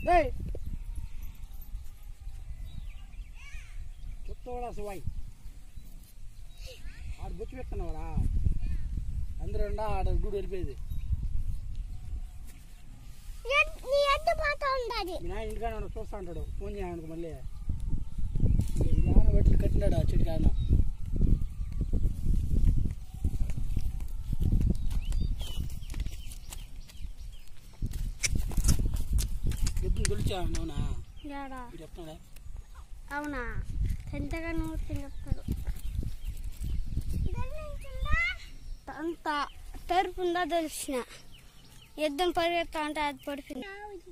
రే చెప్తావాడా శివాయ్ ఆడు బొచ్చు పెడుతున్నావారా అందరూ ఉండా ఆడ గుడి వెళ్ళిపోయేది ఎడ్- నీ ఎద్దు పోతా ఉండాలి మీ నాయన ఇంటికాడ ఉన్నాడు, చూస్తా ఉంటాడు ఫోన్ చేయడానికి మళ్ళీ నాన్న బట్టి కట్టినాడు ఆ చెట్టుకి ఆయన ఎద్దును తొలిచా అవునా యాడా మీరు చెప్తాడా అవునా ఎంతగా నువ్వు చెప్తాడు అంత తెరుపుందా తెలిసిన యుద్ధం పరిగెత్తా అంటే అది పడిపోయింది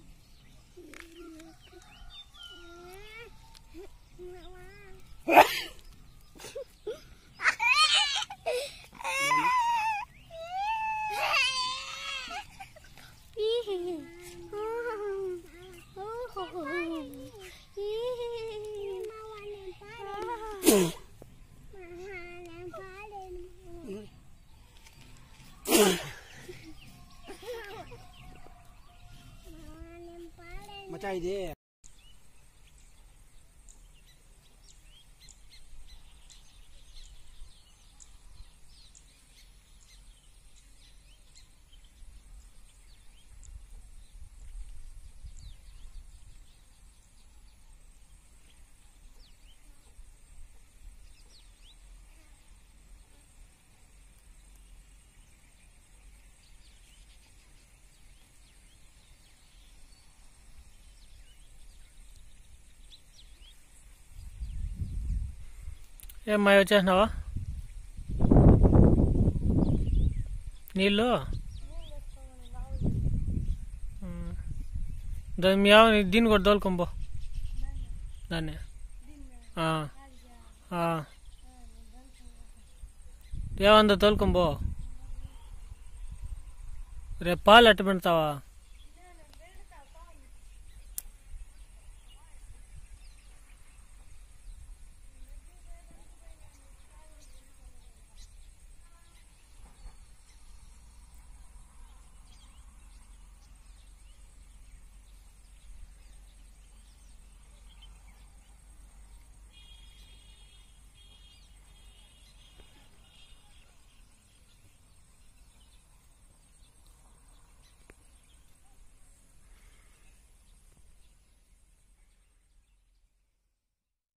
మచా ఇది ఏం మాయ వచ్చేసినావా నీళ్ళు ఉమ్. దాన్ని మీ ఆవు దీన్ని కూడా తోలుకొంపో దాన్ని ఆ. ఆ. ఏమందో తోలుకొంపో రేపు పాలు అట్టు పెడతావా